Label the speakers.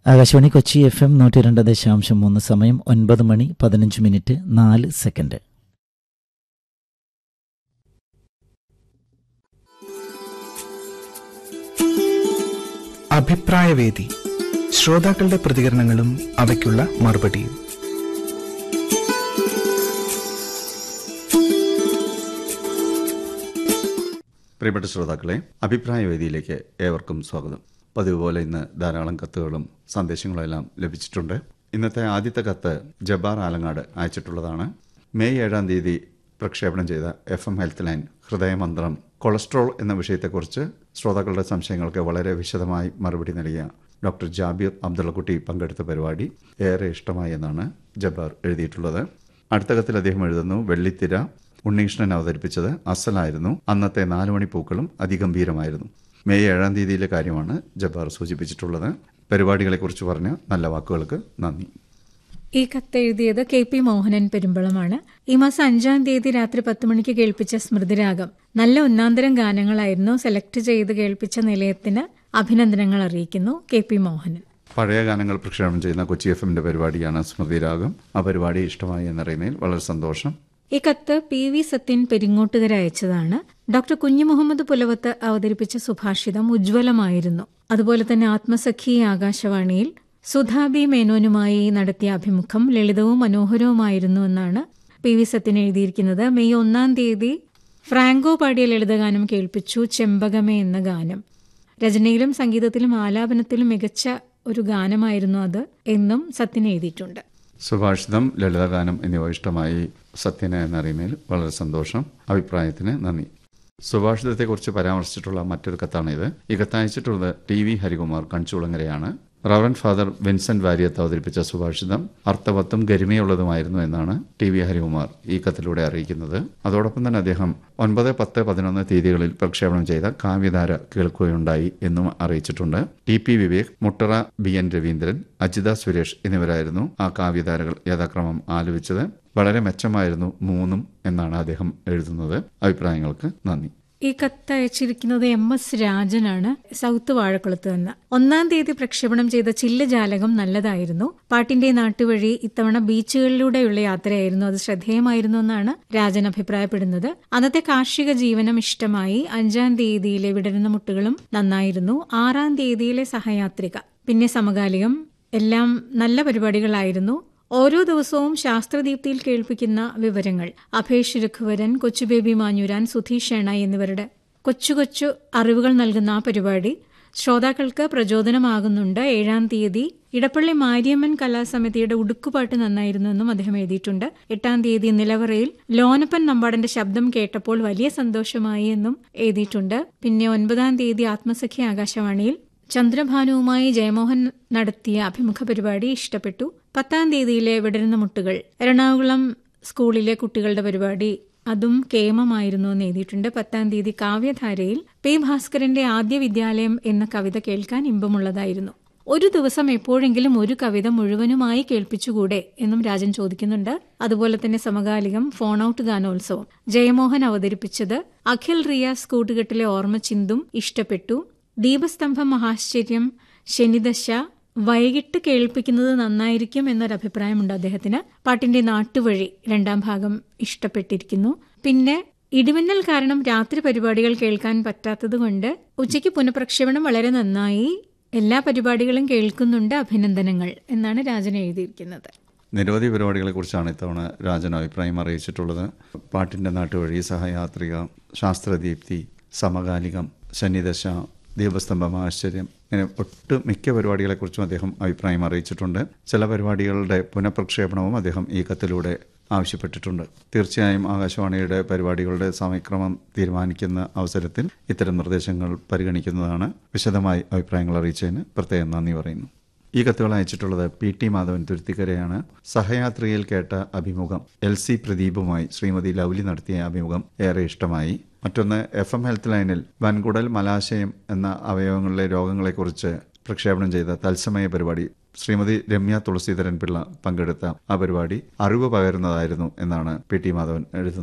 Speaker 1: Akashvani Kochi F M നൂറ്റി രണ്ട് ദശാംശം മൂന്ന് സമയം ഒൻപത് മണി പതിനഞ്ച് മിനിറ്റ് നാല് സെക്കൻഡ്
Speaker 2: അഭിപ്രായവേദി ശ്രോതാക്കളുടെ പ്രതികരണങ്ങളും അവയ്ക്കുള്ള മറുപടിയും
Speaker 3: പ്രിയപ്പെട്ട ശ്രോതാക്കളെ അഭിപ്രായ വേദിയിലേക്ക് ഏവർക്കും സ്വാഗതം പതിവ് പോലെ ഇന്ന് ധാരാളം കത്തുകളും സന്ദേശങ്ങളും എല്ലാം ലഭിച്ചിട്ടുണ്ട് ഇന്നത്തെ ആദ്യത്തെ കത്ത് ജബ്ബാർ ആലങ്ങാട് അയച്ചിട്ടുള്ളതാണ് മെയ് ഏഴാം തീയതി പ്രക്ഷേപണം ചെയ്ത എഫ് എം ഹെൽത്ത് ലൈൻ ഹൃദയമന്ത്രം കൊളസ്ട്രോൾ എന്ന വിഷയത്തെക്കുറിച്ച് ശ്രോതാക്കളുടെ സംശയങ്ങൾക്ക് വളരെ വിശദമായി മറുപടി നൽകിയ ഡോക്ടർ ജാബിർ അബ്ദുള്ളക്കുട്ടി പങ്കെടുത്ത പരിപാടി ഏറെ ഇഷ്ടമായി എന്നാണ് ജബ്ബാർ എഴുതിയിട്ടുള്ളത് അടുത്ത കത്തിൽ അദ്ദേഹം എഴുതുന്നു വെള്ളിത്തിര ഉണ്ണീഷ്ണൻ അവതരിപ്പിച്ചത് അസലായിരുന്നു അന്നത്തെ നാലു മണി പൂക്കളും അതിഗംഭീരമായിരുന്നു മെയ് ഏഴാം തീയതിയിലെ കാര്യമാണ് ജബ്ബാർ സൂചിപ്പിച്ചിട്ടുള്ളത് പരിപാടികളെക്കുറിച്ച് പറഞ്ഞ നല്ല വാക്കുകൾക്ക് നന്ദി
Speaker 4: ഈ കത്തെഴുതിയത് കെ പി മോഹനൻ പെരുമ്പളമാണ് ഈ മാസം അഞ്ചാം തീയതി രാത്രി പത്ത് മണിക്ക് കേൾപ്പിച്ച സ്മൃതിരാഗം നല്ല ഒന്നാന്തരം ഗാനങ്ങളായിരുന്നു സെലക്ട് ചെയ്ത് കേൾപ്പിച്ച നിലയത്തിന് അഭിനന്ദനങ്ങൾ അറിയിക്കുന്നു കെ പി മോഹനൻ
Speaker 3: പഴയ ഗാനങ്ങൾ പ്രക്ഷേപണം ചെയ്യുന്ന കൊച്ചി എഫ് എമ്മിന്റെ പരിപാടിയാണ് സ്മൃതിരാഗം ആ പരിപാടി ഇഷ്ടമായി എന്നറിയുന്നതിൽ വളരെ സന്തോഷം
Speaker 4: ഈ കത്ത് പി വി സത്യൻ പെരിങ്ങോട്ടുകര അയച്ചതാണ് ഡോക്ടർ കുഞ്ഞു മുഹമ്മദ് പുലവത്ത് അവതരിപ്പിച്ച സുഭാഷിതം ഉജ്ജ്വലമായിരുന്നു അതുപോലെ തന്നെ ആത്മസഖി ആകാശവാണിയിൽ സുധാബി മേനോനുമായി നടത്തിയ അഭിമുഖം ലളിതവും മനോഹരവുമായിരുന്നു എന്നാണ് പി വി സത്യൻ എഴുതിയിരിക്കുന്നത് മെയ് ഒന്നാം തീയതി ഫ്രാങ്കോ പാടിയ ലളിതഗാനം കേൾപ്പിച്ചു ചെമ്പകമേ എന്ന ഗാനം രചനയിലും സംഗീതത്തിലും ആലാപനത്തിലും മികച്ച ഒരു ഗാനമായിരുന്നു അത് എന്നും സത്യൻ എഴുതിയിട്ടുണ്ട്
Speaker 3: സുഭാഷിതം ലളിതഗാനം എന്നിവ ഇഷ്ടമായി സത്യന എന്നറിയുന്നതിൽ വളരെ സന്തോഷം അഭിപ്രായത്തിന് നന്ദി സുഭാഷിതത്തെക്കുറിച്ച് പരാമർശിച്ചിട്ടുള്ള മറ്റൊരു കത്താണിത് ഈ കത്തയച്ചിട്ടുള്ളത് ടി വി ഹരികുമാർ കൺചൂളങ്ങരയാണ് റവറൻ ഫാദർ വിൻസെന്റ് വാര്യത്ത് അവതരിപ്പിച്ച സുഭാഷിതം അർത്ഥവത്തും ഗരിമയുള്ളതുമായിരുന്നു എന്നാണ് ടി വി ഹരികുമാർ ഈ കത്തിലൂടെ അറിയിക്കുന്നത് അതോടൊപ്പം തന്നെ അദ്ദേഹം ഒൻപത് പത്ത് പതിനൊന്ന് തീയതികളിൽ പ്രക്ഷേപണം ചെയ്ത കാവ്യധാര കേൾക്കുകയുണ്ടായി എന്നും അറിയിച്ചിട്ടുണ്ട് T P Vivek Muttara B N Raveendran Ajitha Suresh എന്നിവരായിരുന്നു ആ കാവ്യധാരകൾ യഥാക്രമം ആലപിച്ചത് വളരെ മെച്ചമായിരുന്നു മൂന്നും എന്നാണ് അദ്ദേഹം എഴുതുന്നത് അഭിപ്രായങ്ങൾക്ക് നന്ദി
Speaker 4: ഈ കത്ത് അയച്ചിരിക്കുന്നത് എം എസ് രാജനാണ് സൗത്ത് വാഴക്കുളത്ത് നിന്ന് ഒന്നാം തീയതി പ്രക്ഷേപണം ചെയ്ത ചില്ല് ജാലകം നല്ലതായിരുന്നു പാട്ടിന്റെ നാട്ടുവഴി ഇത്തവണ ബീച്ചുകളിലൂടെയുള്ള യാത്രയായിരുന്നു അത് ശ്രദ്ധേയമായിരുന്നു എന്നാണ് രാജൻ അഭിപ്രായപ്പെടുന്നത് അന്നത്തെ കാർഷിക ജീവനം ഇഷ്ടമായി അഞ്ചാം തീയതിയിലെ വിടരുന്ന മുട്ടുകളും നന്നായിരുന്നു ആറാം തീയതിയിലെ സഹയാത്രിക പിന്നെ സമകാലികം എല്ലാം നല്ല പരിപാടികളായിരുന്നു ഓരോ ദിവസവും ശാസ്ത്രദീപ്തിയിൽ കേൾപ്പിക്കുന്ന വിവരങ്ങൾ അഭേഷ് രഘുവരൻ കൊച്ചുബേബി മാഞ്ഞുരാൻ സുധീഷ് ഷേണായി എന്നിവരുടെ കൊച്ചു കൊച്ചു അറിവുകൾ നൽകുന്ന ആ പരിപാടി ശ്രോതാക്കൾക്ക് പ്രചോദനമാകുന്നുണ്ട് ഏഴാം തീയതി ഇടപ്പള്ളി മാരിയമ്മൻ കലാസമിതിയുടെ ഉടുക്കുപാട്ട് നന്നായിരുന്നു എന്നും അദ്ദേഹം എഴുതിയിട്ടുണ്ട് എട്ടാം തീയതി നിലവറയിൽ ലോനപ്പൻ നമ്പാടന്റെ ശബ്ദം കേട്ടപ്പോൾ വലിയ സന്തോഷമായി എന്നും എഴുതിയിട്ടുണ്ട് പിന്നെ ഒൻപതാം തീയതി ആത്മസഖി ആകാശവാണിയിൽ ചന്ദ്രഭാനുവുമായി ജയമോഹൻ നടത്തിയ അഭിമുഖ പരിപാടി ഇഷ്ടപ്പെട്ടു പത്താം തീയതിയിലെ വിടരുന്ന മുട്ടുകൾ എറണാകുളം സ്കൂളിലെ കുട്ടികളുടെ പരിപാടി അതും കേമമായിരുന്നു എന്ന് എഴുതിയിട്ടുണ്ട് പത്താം തീയതി കാവ്യധാരയിൽ പി ഭാസ്കരന്റെ ആദ്യ വിദ്യാലയം എന്ന കവിത കേൾക്കാൻ ഇമ്പമുള്ളതായിരുന്നു ഒരു ദിവസം എപ്പോഴെങ്കിലും ഒരു കവിത മുഴുവനുമായി കേൾപ്പിച്ചുകൂടെ എന്നും രാജൻ ചോദിക്കുന്നുണ്ട് അതുപോലെ തന്നെ സമകാലികം ഫോൺ ഔട്ട് ഗാനോത്സവം ജയമോഹൻ അവതരിപ്പിച്ചത് അഖിൽ റിയാസ് കൂട്ടുകെട്ടിലെ ഓർമ്മ ചിന്തും ഇഷ്ടപ്പെട്ടു ദീപസ്തംഭം മഹാശ്ചര്യം ശനിദശ വൈകിട്ട് കേൾപ്പിക്കുന്നത് നന്നായിരിക്കും എന്നൊരു അഭിപ്രായമുണ്ട് അദ്ദേഹത്തിന് പാട്ടിന്റെ നാട്ടുവഴി രണ്ടാം ഭാഗം ഇഷ്ടപ്പെട്ടിരിക്കുന്നു പിന്നെ ഇടിമിന്നൽ കാരണം രാത്രി പരിപാടികൾ കേൾക്കാൻ പറ്റാത്തതുകൊണ്ട് ഉച്ചയ്ക്ക് പുനഃപ്രക്ഷേപണം വളരെ നന്നായി എല്ലാ പരിപാടികളും കേൾക്കുന്നുണ്ട് അഭിനന്ദനങ്ങൾ എന്നാണ് രാജൻ എഴുതിയിരിക്കുന്നത്
Speaker 3: നിരവധി പരിപാടികളെക്കുറിച്ചാണ് ഇത്തവണ രാജൻ അഭിപ്രായം അറിയിച്ചിട്ടുള്ളത് പാട്ടിൻ്റെ നാട്ടുവഴി സഹയാത്രിക ശാസ്ത്രദീപ്തി സമകാലികം ശനിദശ ദീപസ്തംഭം ആശ്ചര്യം ഇങ്ങനെ ഒട്ട് മിക്ക പരിപാടികളെക്കുറിച്ചും അദ്ദേഹം അഭിപ്രായം അറിയിച്ചിട്ടുണ്ട് ചില പരിപാടികളുടെ പുനഃപ്രക്ഷേപണവും അദ്ദേഹം ഈ കത്തിലൂടെ ആവശ്യപ്പെട്ടിട്ടുണ്ട് തീർച്ചയായും ആകാശവാണിയുടെ പരിപാടികളുടെ സമയക്രമം തീരുമാനിക്കുന്ന അവസരത്തിൽ ഇത്തരം നിർദ്ദേശങ്ങൾ പരിഗണിക്കുന്നതാണ് വിശദമായി അഭിപ്രായങ്ങൾ അറിയിച്ചതിന് പ്രത്യേകം നന്ദി പറയുന്നു ഈ കത്തുകൾ അയച്ചിട്ടുള്ളത് പി ടി മാധവൻ തുരുത്തിക്കരയാണ് സഹയാത്രികയിൽ കേട്ട അഭിമുഖം എൽ സി പ്രദീപുമായി ശ്രീമതി ലൗലി നടത്തിയ അഭിമുഖം ഏറെ ഇഷ്ടമായി മറ്റൊന്ന് എഫ് എം ഹെൽത്ത് ലൈനിൽ വൻകുടൽ മലാശയം എന്ന അവയവങ്ങളിലെ രോഗങ്ങളെക്കുറിച്ച് പ്രക്ഷേപണം ചെയ്ത തത്സമയ പരിപാടി ശ്രീമതി രമ്യ തുളസീധരൻ പിള്ള പങ്കെടുത്ത ആ പരിപാടി അറിവ് പകരുന്നതായിരുന്നു എന്നാണ് പി ടി മാധവൻ എഴുതുന്നത്